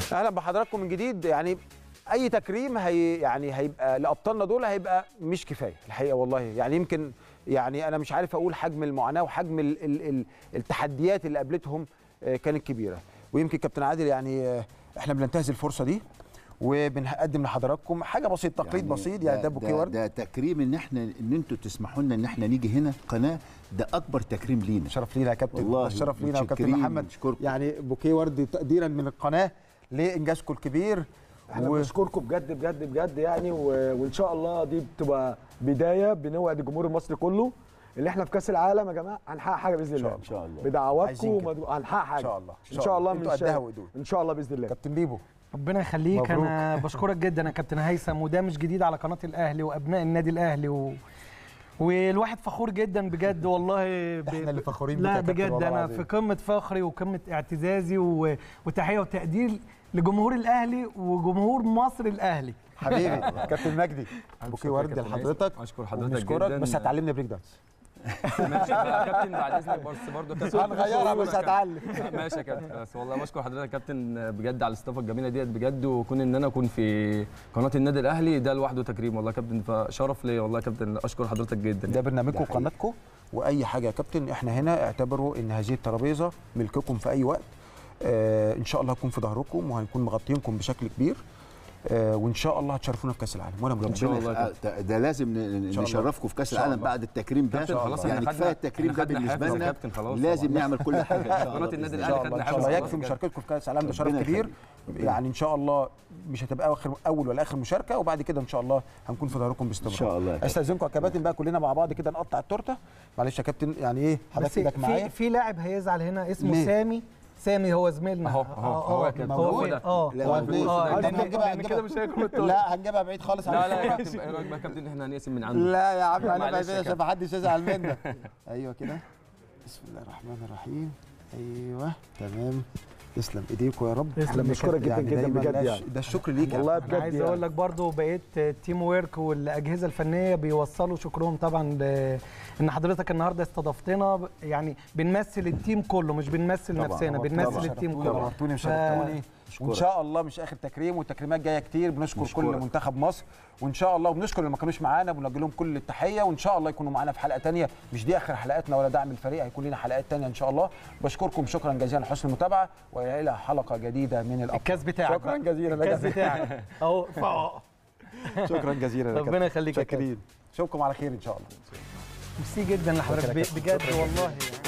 اهلا بحضراتكم من جديد يعني اي تكريم هي يعني هيبقى لابطالنا دول هيبقى مش كفايه الحقيقه والله يعني يمكن يعني انا مش عارف اقول حجم المعاناه وحجم ال ال ال التحديات اللي قابلتهم آه، كانت كبيره ويمكن كابتن عادل يعني آه، احنا بننتهز الفرصه دي وبنقدم لحضراتكم حاجه بسيطه تقليد بسيط يعني ده بوكيه ورد ده تكريم ان احنا ان انتوا تسمحوا لنا ان احنا نيجي هنا قناه ده اكبر تكريم لينا شرف لينا يا كابتن والله الشرف لينا وكابتن متشكرين، محمد نشكركم. يعني بوكيه ورد تقديرا من القناه لانجازكم الكبير احنا و- بنشكركم بجد بجد بجد يعني و... وان شاء الله دي بتبقى بدايه بنوعد الجمهور المصري كله اللي احنا في كاس العالم يا جماعه هنحقق حاجه باذن الله ان شاء الله بدعواتكم عايزين كده. ومد- هنحقق حاجه إن شاء الله. ان شاء الله انتوا مش قدها وقدود. ان شاء الله باذن الله كابتن بيبو ربنا يخليك مبروك. انا بشكرك جدا يا كابتن هيثم وده مش جديد على قناه الاهلي وابناء النادي الاهلي و... والواحد فخور جدا بجد والله ب... احنا اللي فخورين بيك لا يا كابتن بجد والله انا العظيم. في قمه فخري وقمه اعتزازي و... وتحيه وتقدير لجمهور الاهلي وجمهور مصر الاهلي حبيبي كابتن مجدي بوكيه شكر يا ورد كابتن لحضرتك هيثم. أشكر حضرتك وبنشكرك، جداً. بس هتعلمنا بريك دانس ماشي يا كابتن بعد اذنك بس برضه كابتن هنغيرها بس هتعلم ماشي يا كابتن بس والله بشكر حضرتك يا كابتن بجد على الاستضافه الجميله ديت بجد وكون ان انا اكون في قناه النادي الاهلي ده لوحده تكريم والله يا كابتن فشرف ليا والله يا كابتن اشكر حضرتك جدا ده برنامجكم وقناتكم واي حاجه يا كابتن احنا هنا اعتبروا ان هذه الترابيزه ملككم في اي وقت آه ان شاء الله هكون في ظهركم وهنكون مغطينكم بشكل كبير آه وان شاء الله هتشرفونا في كاس العالم وانا إن مجرد شاء الله يا آه، ده- ده لازم ن- شاء الله. نشرفكم في كاس شاء العالم الله. بعد التكريم ده كابتن خلاص يعني إحنا كفايه خدنا- التكريم إحنا ده خدنا بالنسبه حافز يا لنا كابتن خلاص لازم والله. نعمل كل حاجه ان شاء قناة الله النادي بإذن ان الأهلي شاء الله خدنا ان شاء حافز الله والله يكفي بجد. مشاركتكم في كاس العالم ده شرف ربنا كبير يخليك. ربنا يعني ان شاء الله مش هتبقى اخر اول ولا اخر مشاركه وبعد كده ان شاء الله هنكون في ظهركم باستمرار إن شاء الله يا كابتن. استاذنكم يا كباتن بقى كلنا مع بعض كده نقطع التورته معلش يا كابتن يعني ايه حضرتك بس ايدك معايا في في لاعب هيزعل هنا اسمه ليه؟ سامي سامي هو زميلنا أهو، آه، أهو، آه، هو كده. هو هو فين؟ ده. اه لا، هو هو البيت. آه، لأن لأن- هنجيبها لأن كده مش هيكون التورته. لا هنجيبها بعيد خالص عن لا لا يا الصورة. كابتن ايه رايك بقى يا كابتن ان احنا هنقسم من عنده لا يا عم انا معلش بعد يا عشان كابتن. محدش يزعل منا ايوه كده بسم الله الرحمن الرحيم ايوه تمام تسلم ايديكم يا رب تسلم. بشكرك جدا جدا دايماً بجد ده يعني. الش- ده الشكر ليك يا والله عم. بجد انا عايز يعني. اقول لك برضو بقيت تيم ويرك والاجهزه الفنيه بيوصلوا شكرهم طبعا ل- ان حضرتك النهارده استضفتنا ب- يعني بنمثل التيم كله مش بنمثل طبعاً، نفسنا طبعاً. بنمثل التيم شرفتوني كله ونورتوني ف- وشرفتوني وان أشكرك. شاء الله مش اخر تكريم والتكريمات جايه كتير بنشكر كل نشكرك. منتخب مصر وان شاء الله وبنشكر اللي ما كانوش معانا بنوجه لهم كل التحيه وان شاء الله يكونوا معانا في حلقه تانية مش دي اخر حلقاتنا ولا دعم الفريق هيكون لنا حلقات تانية ان شاء الله بشكركم شكرا جزيلا لحسن المتابعه والى حلقه جديده من الابطال الكاس بتاعك شكرا بقى. جزيلا الكاس بتاعك اهو ارفعه. شكرا جزيلا يا ربنا كابتن. يخليك يا شاكرين اشوفكم على خير ان شاء الله ميرسي جدا لحضرتك بجد والله